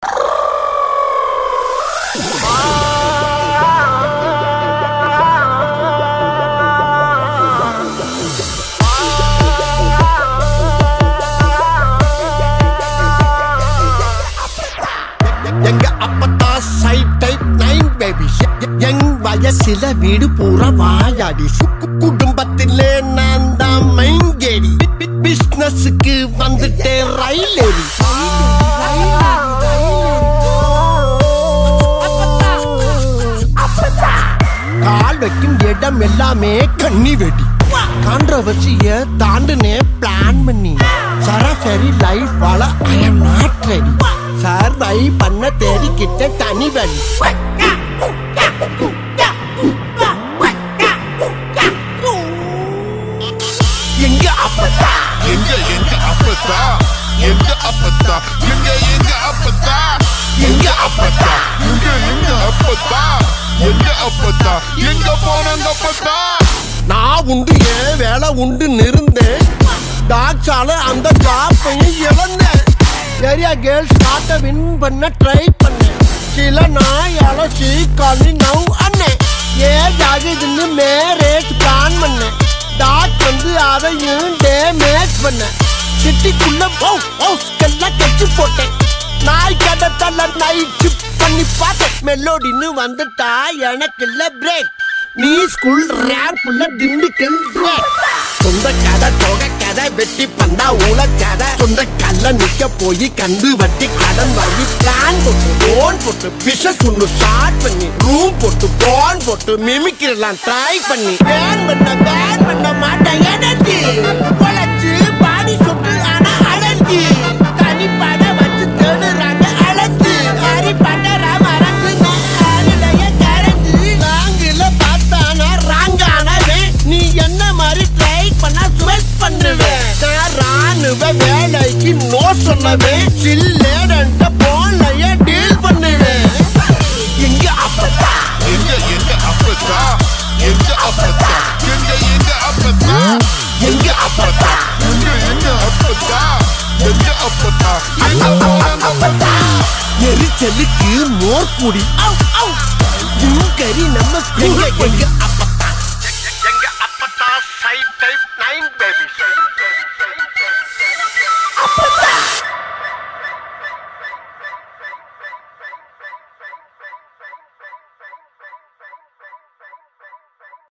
எங்க அப்பத்தா side type nine baby எங் வயசுல வீடு பூரா வாயாடி சுக்கு குடும்பத்திலே நான் தான் மைங்கேடி பிசினஸுக்கு வந்துட்டேன் ரயில் ஏறி கால் வைக்கும் இடம் எல்லாமே கண்ணி வெடி கான்ட்ரவர்சிய தாண்டுனே பிளான் பண்ணி சராசரி லைஃப் வாழ I am not ready survive பண்ண தேடிக்கிட்ட தனி வழி எங்க அப்பத்தா எங்க எங்க அப்பத்தா எங்க அப்பத்தா எங்க எங்க அப்பத்தா எங்க அப்பத்தா எங்க எங்க அப்பத்தா எங்க அப்பத்தா எங்க போனாங்க அப்பத்தா நான் உண்டு ஏன் வேலை உண்டு இருந்தேன் டாக்ஸால அந்த ஜாப்பையும் இழந்தேன் ஏரியா கேர்ள்ஸ் நாட்டை வின் பண்ண ட்ரை பண்ணேன் சில நாயால சீக்காலி நவ் அண்ணேன் ஏஜ் ஆகுதுன்னு மேரேஜ் பிளான் பண்ணேன் டாக் வந்து அதையும் டேமேஜ் பண்ணேன் சிட்டிக்குள்ள எல்லாம் கட்சி போட்டேன் நாய் கடத்தல நைட்டு பண்ணி பார்த்தேன் மெலோடின்னு வந்துட்டா எனக்கு இல்ல பிரேக் நீ ஸ்கூல் ரேப்ல திண்டுக்கல் பிரேக் சொந்த கதை தொகை கதை வெட்டி பந்தா ஊழ கதை சொந்த கல்ல நிக்க போய் கந்து வட்டி கடன் வாங்கி பிளான் போட்டு லோன் போட்டு பிசினஸ் ஒன்று ஸ்டார்ட் பண்ணி ரூம் போட்டு போன் போட்டு மிமிக்கிறலாம் ட்ரை பண்ணி பேன் பண்ண பேன் பண்ண மாட்டேன் எனர்ஜி பொழைச்சு பாடி சொட்டு ஆனா அலர்ஜி தனிப்பட வச்சு தேடுறாங்க அலர்ஜி ஹரி பட்டரா மறந்து ஆளுடைய கரஞ்சு நாங்கள பார்த்தானா ராங்கானவே நீ என்ன மாதிரி ட்ரை பண்ணா ஸ்வெட் பண்ணுவேன் நான் ராணுவ வேலைக்கு நோ சொல்லுவேன் சில்லேடன்ட்ட போன்லயே டீல் பண்ணுவேன் எங்க அப்பத்தா எங்க எங்க அப்பத்தா எங்க அப்பத்தா எங்க எங்க அப்பத்தா எங்க அப்பத்தா எங்க எங்க அப்பத்தா எங்க அப்பத்தா எங்க போனாங்க அப்பத்தா எரிச்சலுக்கு மோர் குடி கறி நம்ம எங்க எங்க அப்பா